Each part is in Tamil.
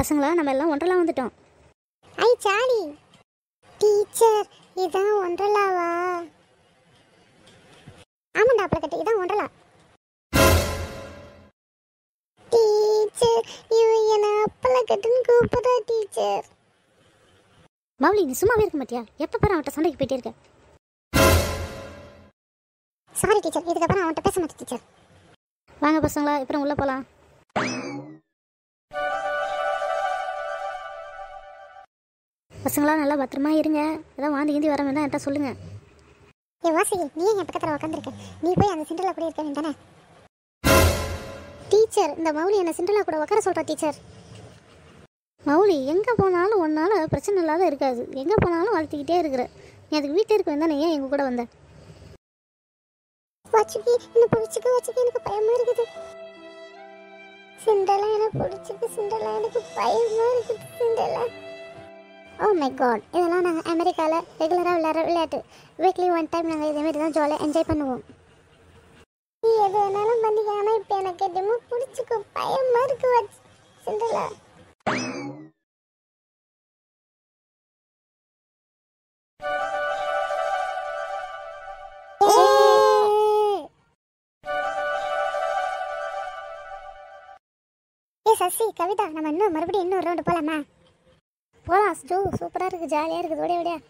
பசங்களா நம்ம எல்லாம் ஒன்றெல்லாம் வந்துட்டோம் ஐ சாலி டீச்சர் இதான் ஒன்றலாவா ஆமாண்டா அப்பளக்கட்டு இதான் ஒன்றலா டீச்சர் இவன் என்ன அப்பளக்கட்டுன்னு கூப்பிடுறா டீச்சர் மௌலி நீ சும்மாவே இருக்க மாட்டியா எப்போ பாரு அவன்கிட்ட சண்டைக்கு போயிட்டே இருக்க சாரி டீச்சர் இதுக்கப்புறம் அவன்கிட்ட பேச மாட்டேன் டீச்சர் வாங்க பசங்களா அப்புறம் உள்ளே போகலாம் பசங்களா நல்லா பத்திரமா இருங்க ஏதாவது வாந்தி கீந்தி வர வேண்டாம் என்கிட்ட சொல்லுங்க ஏ வாசகி நீ என் பக்கத்தில் உட்காந்துருக்க நீ போய் அந்த சிண்டலா கூட இருக்க வேண்டானே டீச்சர் இந்த மௌலி என்ன சிண்டலா கூட உட்கார சொல்கிறா டீச்சர் மௌலி எங்கே போனாலும் ஒன்றால் பிரச்சனை இல்லாத இருக்காது எங்கே போனாலும் வளர்த்திக்கிட்டே இருக்கிற நீ அதுக்கு வீட்டில் இருக்க வேண்டாம் ஏன் எங்கள் கூட வந்த வச்சுக்கி என்ன பிடிச்சிக்க வச்சுக்க எனக்கு பயமா இருக்குது சிண்டலா எனக்கு பிடிச்சிக்கு சிண்டலா எனக்கு பயமா இருக்குது சிண்டலா ஓ மை காட் இதெல்லாம் நாங்கள் அமெரிக்காவில் ரெகுலராக விளையாடுற விளையாட்டு வீக்லி ஒன் டைம் நாங்கள் இதேமாரி தான் ஜாலியாக என்ஜாய் பண்ணுவோம் நீ எது வேணாலும் பண்ணிக்க ஆனா இப்போ எனக்கு எதுவுமே பிடிச்சிக்க பயமா இருக்கு வச்சு சிண்டலா ஏ சசி கவிதா நம்ம இன்னும் மறுபடியும் இன்னொரு ரவுண்டு போலாமா போகலாம் ஜோ சூப்பராக இருக்குது ஜாலியாக இருக்குது ஓடியா ஓடியா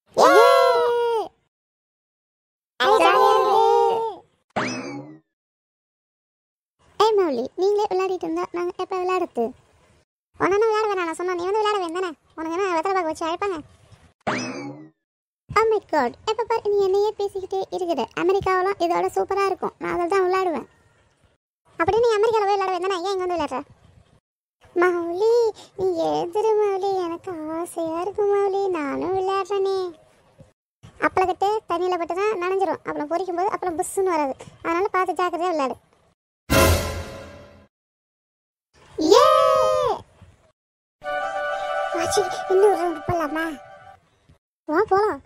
ஏய் மௌலி நீங்களே விளையாடிட்டு இருந்தா நாங்கள் எப்போ விளையாடுறது உடனே விளையாட வேணாம் நான் சொன்னா நீ வந்து விளையாட வேண்டானே உனக்கு என்ன வெத்தலை பாக்க வச்சு அழைப்பாங்க Oh my god எப்போ பாரு நீ என்னையே பேசிக்கிட்டே இருக்கிற அமெரிக்காவெல்லாம் இதோட சூப்பராக இருக்கும் நான் அதில் தான் விளையாடுவேன் அப்படி நீ அமெரிக்காவில் போய் விளையாட வேண்டானே ஏன் இங்கே வந்து விளையாடுற மௌலி நீ எழுதுரு மௌலி எனக்கு ஆசையாக இருக்கு மௌலி நானும் விளையாடுறேனே அப்பளக்கட்டு தண்ணியில் பட்டு தான் நனைஞ்சிரும் அப்புறம் பொரிக்கும் போது அப்புறம் புஷ்ஷுன்னு வராது அதனால பார்த்து ஜாக்கிரதையாக விளையாடு Yay! வாச்சி இன்னொரு ரவுண்ட் போலாமா வா போகலாம்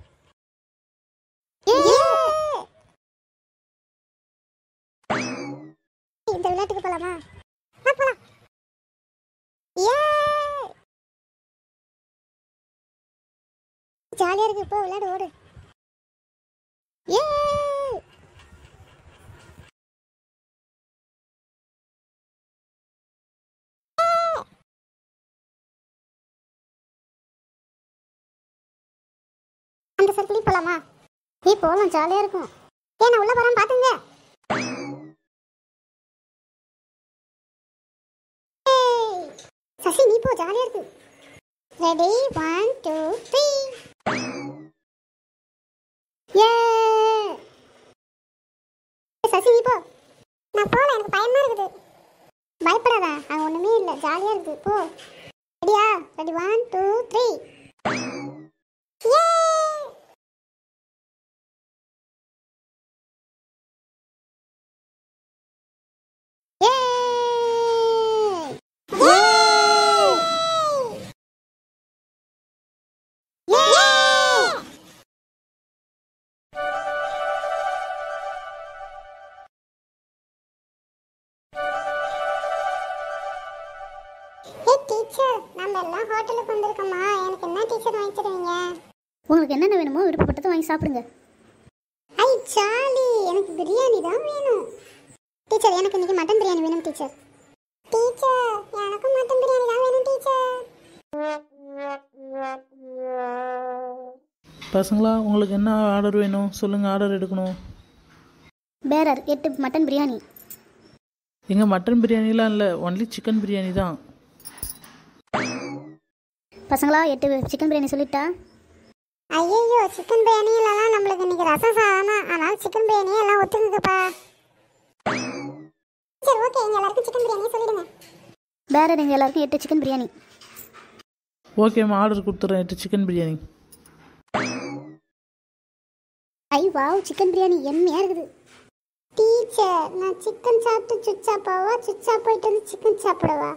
இந்த விளையாட்டுக்கு போலாமா வா போலாம் Yay! ஜாலியா இருக்கு இப்போ விளையாடு ஓடு Yay! அந்த சர்க்கிளையும் போலாமா நீ போகலாம் ஜாலியாக இருக்கும் ஏன் நான் உள்ள போறேன் பாத்துங்க ஏய், சசி நீ போ ஜாலியா இருக்கு ரெடி ஒன் டூ த்ரீ ஏ சசி நீ போ நான் போல எனக்கு பயமா இருக்குது பயப்படாத அங்க ஒண்ணுமே இல்ல ஜாலியா இருக்கு போ ரெடியா ரெடி ஒன் டூ த்ரீ ஏ Yay! Yay! Yay! Hey teacher, நம்ம எல்லாம் ஹோட்டலுக்கு வந்திருக்கோமா எனக்கு என்ன டீச்சர் வாங்கி தருவீங்க உங்களுக்கு என்னென்ன வேணுமோ விருப்பப்பட்டதை வாங்கி சாப்பிடுங்க ஐ சாலி எனக்கு பிரியாணி தான் வேணும் டீச்சர் எனக்கு இன்னைக்கு மட்டன் பிரியாணி வேணும் டீச்சர் டீச்சர் எனக்கும் மட்டன் பிரியாணி தான் வேணும் டீச்சர் பசங்களா உங்களுக்கு என்ன ஆர்டர் வேணும் சொல்லுங்கள் ஆர்டர் எடுக்கணும் பேரர் எட்டு மட்டன் பிரியாணி எங்க மட்டன் பிரியாணிலாம் இல்லை ஒன்லி சிக்கன் பிரியாணி தான் பசங்களா எட்டு சிக்கன் பிரியாணி சொல்லிட்டா ஐயோ சிக்கன் பிரியாணி இல்லைனா நம்மளுக்கு இன்னைக்கு ரசம் சாதம் தான் அதனால சிக்கன் பிரியாணி எல்லாம் ஒத்துக்குதுப்பா சரி ஓகே எங்க எல்லாருக்கும் சிக்கன் பிரியாணி சொல்லிடுங்க பேரர் எங்கள் எல்லாருக்கும் எட்டு சிக்கன் பிரியாணி ஓகேம்மா ஆர்டர் கொடுத்துட்றேன் எட்டு சிக்கன் பிரியாணி ஐ வாவ் சிக்கன் பிரியாணி எம்மையாக இருக்குது டீச்சர் நான் சிக்கன் சாப்பிட்டு சுச்சா போவா சுச்சா போயிட்டு வந்து சிக்கன் சாப்பிடவா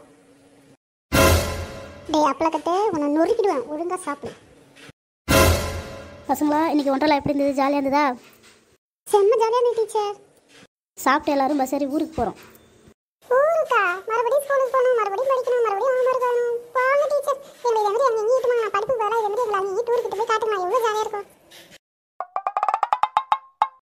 டேய் அப்பளக்கட்டு உன்னை நொறுக்கிடுவேன் ஒழுங்கா சாப்பிடு பசங்களா இன்னைக்கு ஒன்றரை எப்படி இருந்தது ஜாலியாக இருந்ததா செம்ம ஜாலியா இருக்கு டீச்சர் சாப்பிட்டு எல்லாரும் பஸ் ஏறி ஊருக்கு போகிறோம் ஊருக்கா மறுபடியும் ஸ்கூலுக்கு போகணும் மறுபடியும் படிக்கணும் மறுபடியும் ஹோம்ஒர்க் வரணும் பா நீ டூர் கிட்ட போய் காட்டுங்க எவ்வளோ ஜாலியாக